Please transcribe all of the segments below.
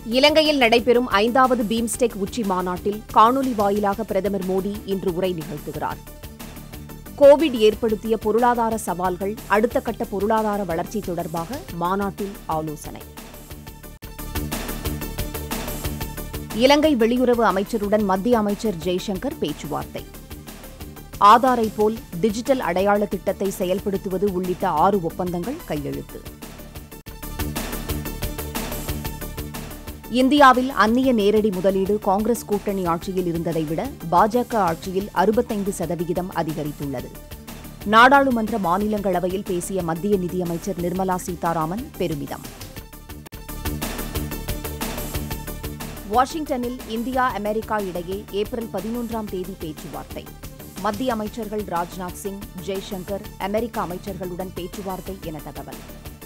இலங்கையில் நடைபெறும் ஐந்தாவது பீம்ஸ்டெக் உச்சி மாநாட்டில் காணொலி வாயிலாக பிரதமர் மோடி இன்று உரை நிகழ்த்துகிறார் கோவிட் ஏற்படுத்திய பொருளாதார சவால்கள் அடுத்த கட்ட பொருளாதார வளர்ச்சி தொடர்பாக மாநாட்டில் ஆலோசனை இலங்கை வெளியுறவு அமைச்சருடன் மத்திய அமைச்சர் ஜெய்சங்கர் பேச்சுவார்த்தை ஆதாரை போல் டிஜிட்டல் அடையாள திட்டத்தை செயல்படுத்துவது உள்ளிட்ட ஆறு ஒப்பந்தங்கள் கையெழுத்து இந்தியாவில் அந்நிய நேரடி முதலீடு காங்கிரஸ் கூட்டணி ஆட்சியில் இருந்ததை விட பாஜக ஆட்சியில் அறுபத்தைந்து சதவிகிதம் அதிகரித்துள்ளது நாடாளுமன்ற மாநிலங்களவையில் பேசிய மத்திய நிதியமைச்சர் நிர்மலா சீதாராமன் பெருமிதம் வாஷிங்டனில் இந்தியா அமெரிக்கா இடையே ஏப்ரல் பதினொன்றாம் தேதி பேச்சுவார்த்தை மத்திய அமைச்சர்கள் ராஜ்நாத் சிங் ஜெய்சங்கர் அமெரிக்க அமைச்சர்களுடன் பேச்சுவார்த்தை என தகவல்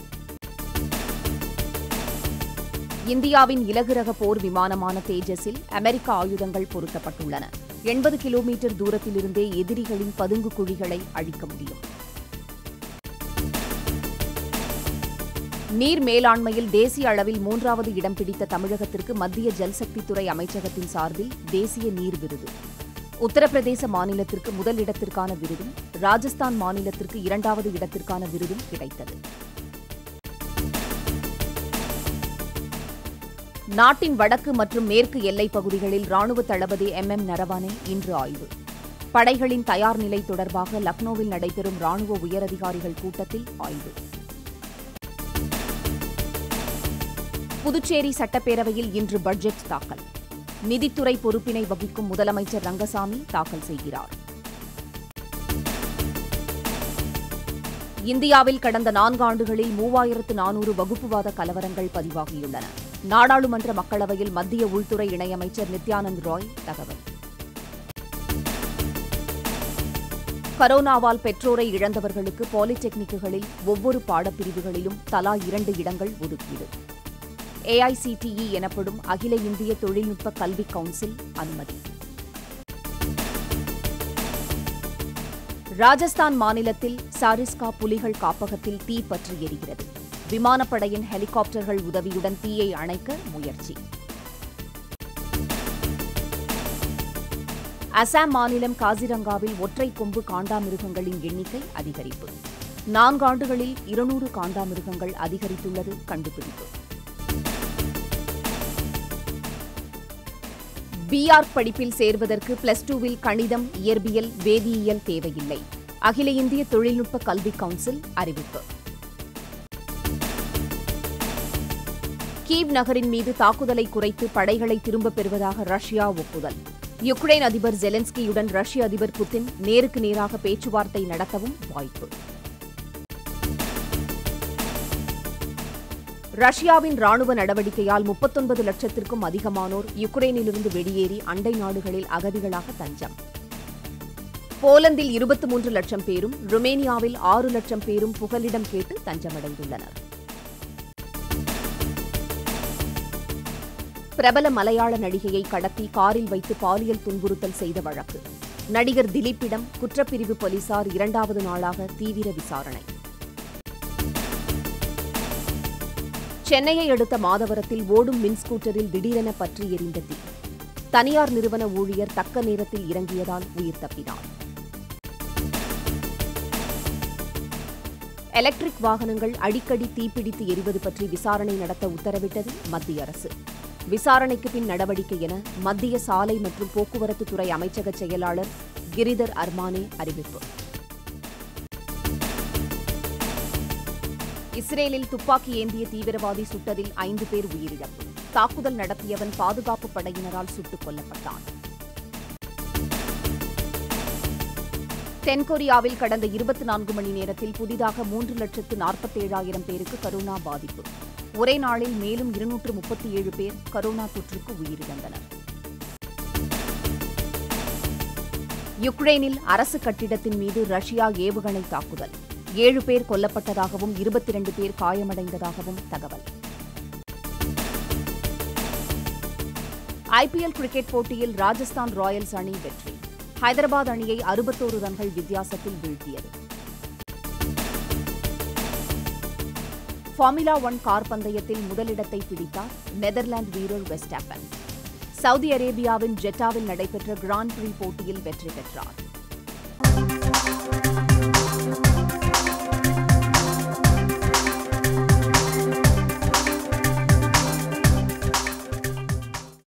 இந்தியாவின் இலகு ரக போர் விமானமான தேஜஸில் அமெரிக்க ஆயுதங்கள் பொருத்தப்பட்டுள்ளன எண்பது கிலோமீட்டர் தூரத்திலிருந்தே எதிரிகளின் பதுங்கு குழிகளை அழிக்க முடியும் நீர் மேலாண்மையில் தேசிய அளவில் மூன்றாவது இடம் பிடித்த தமிழகத்திற்கு மத்திய ஜல்சக்தித்துறை அமைச்சகத்தின் சார்பில் தேசிய நீர் விருது உத்தரப்பிரதேச மாநிலத்திற்கு முதல் இடத்திற்கான விருதும் ராஜஸ்தான் மாநிலத்திற்கு இரண்டாவது இடத்திற்கான விருதும் கிடைத்தது நாட்டின் வடக்கு மற்றும் மேற்கு எல்லைப் பகுதிகளில் ராணுவ தளபதி எம் எம் நரவானே இன்று ஆய்வு படைகளின் தயார் நிலை தொடர்பாக லக்னோவில் நடைபெறும் ராணுவ உயரதிகாரிகள் கூட்டத்தில் ஆய்வு புதுச்சேரி சட்டப்பேரவையில் இன்று பட்ஜெட் தாக்கல் நிதித்துறை பொறுப்பினை வகிக்கும் முதலமைச்சர் ரங்கசாமி தாக்கல் செய்கிறார் இந்தியாவில் கடந்த நான்காண்டுகளில் மூவாயிரத்து நானூறு வகுப்புவாத கலவரங்கள் பதிவாகியுள்ளன நாடாளுமன்ற மக்களவையில் மத்திய உள்துறை இணையமைச்சர் நித்யானந்த் ராய் தகவல் கரோனாவால் பெற்றோரை இழந்தவர்களுக்கு பாலிடெக்னிக்குகளில் ஒவ்வொரு பாடப்பிரிவுகளிலும் தலா இரண்டு இடங்கள் ஒதுக்கீடு ஏஐசிடிஇ எனப்படும் அகில இந்திய தொழில்நுட்ப கல்வி கவுன்சில் அனுமதி ராஜஸ்தான் மாநிலத்தில் சாரிஸ்கா புலிகள் காப்பகத்தில் தீ பற்றி எரிகிறது விமானப்படையின் ஹெலிகாப்டர்கள் உதவியுடன் தீயை அணைக்க முயற்சி அசாம் மாநிலம் காசிரங்காவில் ஒற்றை கொம்பு காண்டாமிருகங்களின் எண்ணிக்கை அதிகரிப்பு நான்காண்டுகளில் இருநூறு காண்டாமிருகங்கள் அதிகரித்துள்ளது கண்டுபிடிப்பு பிஆர்க் படிப்பில் சேர்வதற்கு பிளஸ் டூவில் கணிதம் இயற்பியல் வேதியியல் தேவையில்லை அகில இந்திய தொழில்நுட்ப கல்வி கவுன்சில் அறிவிப்பு கீவ் நகரின் மீது தாக்குதலை குறைத்து படைகளை திரும்பப் பெறுவதாக ரஷ்யா ஒப்புதல் யுக்ரைன் அதிபர் ஜெலன்ஸ்கியுடன் ரஷ்ய அதிபர் புட்டின் நேருக்கு நேராக பேச்சுவார்த்தை நடத்தவும் வாய்ப்பு ரஷ்யாவின் ராணுவ நடவடிக்கையால் முப்பத்தொன்பது லட்சத்திற்கும் அதிகமானோர் யுக்ரைனிலிருந்து வெளியேறி அண்டை நாடுகளில் அகதிகளாக தஞ்சம் போலந்தில் இருபத்தி மூன்று லட்சம் பேரும் ருமேனியாவில் ஆறு லட்சம் பேரும் புகலிடம் கேட்டு தஞ்சமடைந்துள்ளனர் பிரபல மலையாள நடிகையை கடத்தி காரில் வைத்து பாலியல் துன்புறுத்தல் செய்த வழக்கு நடிகர் திலீப்பிடம் குற்றப்பிரிவு போலீசார் இரண்டாவது நாளாக தீவிர விசாரணை சென்னையை அடுத்த மாதவரத்தில் ஓடும் மின் ஸ்கூட்டரில் திடீரென பற்றி எரிந்த தீ தனியார் நிறுவன ஊழியர் தக்க நேரத்தில் இறங்கியதால் உயிர் தப்பினார் எலக்ட்ரிக் வாகனங்கள் அடிக்கடி தீப்பிடித்து எரிவது பற்றி விசாரணை நடத்த உத்தரவிட்டது மத்திய அரசு விசாரணைக்கு பின் நடவடிக்கை என மத்திய சாலை மற்றும் போக்குவரத்து துறை அமைச்சக செயலாளர் கிரிதர் அர்மானே அறிவிப்பு இஸ்ரேலில் துப்பாக்கி ஏந்திய தீவிரவாதி சுட்டதில் ஐந்து பேர் உயிரிழப்பு தாக்குதல் நடத்தியவன் பாதுகாப்பு படையினரால் சுட்டுக் கொல்லப்பட்டான் தென்கொரியாவில் கடந்த இருபத்தி நான்கு மணி நேரத்தில் புதிதாக மூன்று லட்சத்து நாற்பத்தேழாயிரம் பேருக்கு கரோனா பாதிப்பு ஒரே நாளில் மேலும் இருநூற்று முப்பத்தி ஏழு பேர் கரோனா தொற்றுக்கு உயிரிழந்தனர் யுக்ரைனில் அரசு கட்டிடத்தின் மீது ரஷ்யா ஏவுகணை தாக்குதல் ஏழு பேர் கொல்லப்பட்டதாகவும் இருபத்தி இரண்டு பேர் காயமடைந்ததாகவும் தகவல் ஐபிஎல் கிரிக்கெட் போட்டியில் ராஜஸ்தான் ராயல்ஸ் அணி வெற்றி ஹைதராபாத் அணியை அறுபத்தோரு ரன்கள் வித்தியாசத்தில் வீழ்த்தியது ஃபார்முலா ஒன் கார் பந்தயத்தில் முதலிடத்தை பிடித்தார் நெதர்லாந்து வீரர் வெஸ்டாப்பன் சவுதி அரேபியாவின் ஜெட்டாவில் நடைபெற்ற கிராண்ட் பிரீ போட்டியில் வெற்றி பெற்றார்